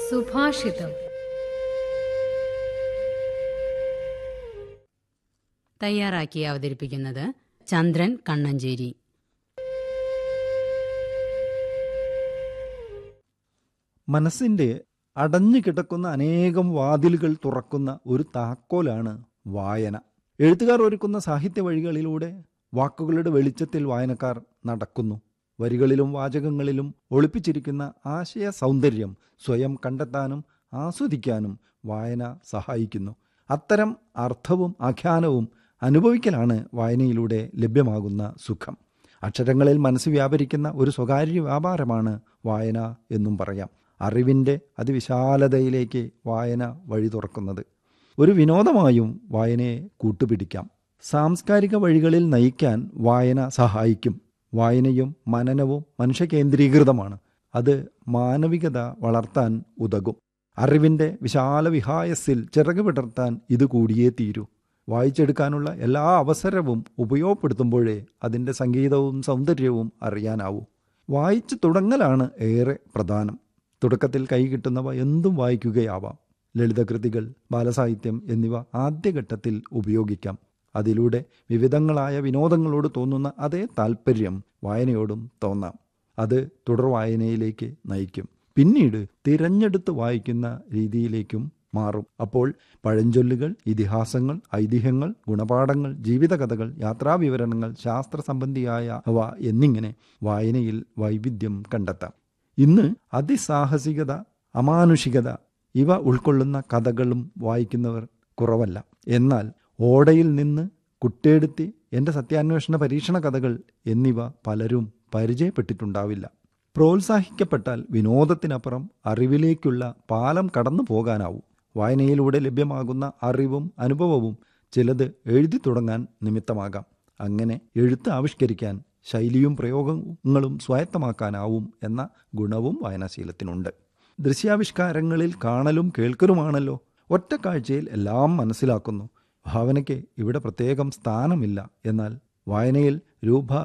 സുഭാഷിതം തയ്യാറാക്കി അവതരിപ്പിക്കുന്നത് ചന്ദ്രൻ കണ്ണഞ്ചേരി മനസ്സിന്റെ അടഞ്ഞു കിടക്കുന്ന അനേകം വാതിലുകൾ തുറക്കുന്ന ഒരു താക്കോലാണ് വായന എഴുത്തുകാർ ഒരുക്കുന്ന സാഹിത്യ വഴികളിലൂടെ വാക്കുകളുടെ വെളിച്ചത്തിൽ വായനക്കാർ നടക്കുന്നു വരികളിലും വാചകങ്ങളിലും ഒളിപ്പിച്ചിരിക്കുന്ന ആശയ സൗന്ദര്യം സ്വയം കണ്ടെത്താനും ആസ്വദിക്കാനും വായന സഹായിക്കുന്നു അത്തരം അർത്ഥവും ആഖ്യാനവും അനുഭവിക്കലാണ് വായനയിലൂടെ ലഭ്യമാകുന്ന സുഖം അക്ഷരങ്ങളിൽ മനസ്സ് വ്യാപരിക്കുന്ന ഒരു സ്വകാര്യ വ്യാപാരമാണ് വായന എന്നും പറയാം അറിവിൻ്റെ അതിവിശാലതയിലേക്ക് വായന വഴി തുറക്കുന്നത് ഒരു വിനോദമായും വായനയെ കൂട്ടുപിടിക്കാം സാംസ്കാരിക വഴികളിൽ നയിക്കാൻ വായന സഹായിക്കും വായനയും മനനവും മനുഷ്യകേന്ദ്രീകൃതമാണ് അത് മാനവികത വളർത്താൻ ഉതകും അറിവിൻ്റെ വിശാല വിഹായസിൽ ചിറക് വിടർത്താൻ ഇത് കൂടിയേ തീരൂ വായിച്ചെടുക്കാനുള്ള എല്ലാ അവസരവും ഉപയോഗപ്പെടുത്തുമ്പോഴേ അതിൻ്റെ സംഗീതവും സൗന്ദര്യവും അറിയാനാവൂ വായിച്ചു തുടങ്ങലാണ് ഏറെ പ്രധാനം തുടക്കത്തിൽ കൈ കിട്ടുന്നവ എന്തും വായിക്കുകയാവാം ലളിതകൃതികൾ ബാലസാഹിത്യം എന്നിവ ആദ്യഘട്ടത്തിൽ ഉപയോഗിക്കാം അതിലൂടെ വിവിധങ്ങളായ വിനോദങ്ങളോട് തോന്നുന്ന അതേ താല്പര്യം വായനയോടും തോന്നാം അത് തുടർ വായനയിലേക്ക് നയിക്കും പിന്നീട് തിരഞ്ഞെടുത്ത് വായിക്കുന്ന രീതിയിലേക്കും മാറും അപ്പോൾ പഴഞ്ചൊല്ലുകൾ ഇതിഹാസങ്ങൾ ഐതിഹ്യങ്ങൾ ഗുണപാഠങ്ങൾ ജീവിതകഥകൾ യാത്രാവിവരണങ്ങൾ ശാസ്ത്ര സംബന്ധിയായ അവ എന്നിങ്ങനെ വായനയിൽ വൈവിധ്യം കണ്ടെത്താം ഇന്ന് അതിസാഹസികത അമാനുഷികത ഇവ ഉൾക്കൊള്ളുന്ന കഥകളും വായിക്കുന്നവർ കുറവല്ല എന്നാൽ ഓടയിൽ നിന്ന് കുട്ടേടുത്തി എൻ്റെ സത്യാന്വേഷണ പരീക്ഷണ കഥകൾ എന്നിവ പലരും പരിചയപ്പെട്ടിട്ടുണ്ടാവില്ല പ്രോത്സാഹിക്കപ്പെട്ടാൽ വിനോദത്തിനപ്പുറം അറിവിലേക്കുള്ള പാലം കടന്നു പോകാനാവും വായനയിലൂടെ ലഭ്യമാകുന്ന അറിവും അനുഭവവും ചിലത് എഴുതി തുടങ്ങാൻ നിമിത്തമാകാം അങ്ങനെ എഴുത്ത് ആവിഷ്കരിക്കാൻ ശൈലിയും പ്രയോഗങ്ങളും സ്വായത്തമാക്കാനാവും എന്ന ഗുണവും വായനാശീലത്തിനുണ്ട് ദൃശ്യാവിഷ്കാരങ്ങളിൽ കാണലും കേൾക്കലുമാണല്ലോ ഒറ്റ കാഴ്ചയിൽ എല്ലാം മനസ്സിലാക്കുന്നു ഭാവനയ്ക്ക് ഇവിടെ പ്രത്യേകം സ്ഥാനമില്ല എന്നാൽ വായനയിൽ രൂപ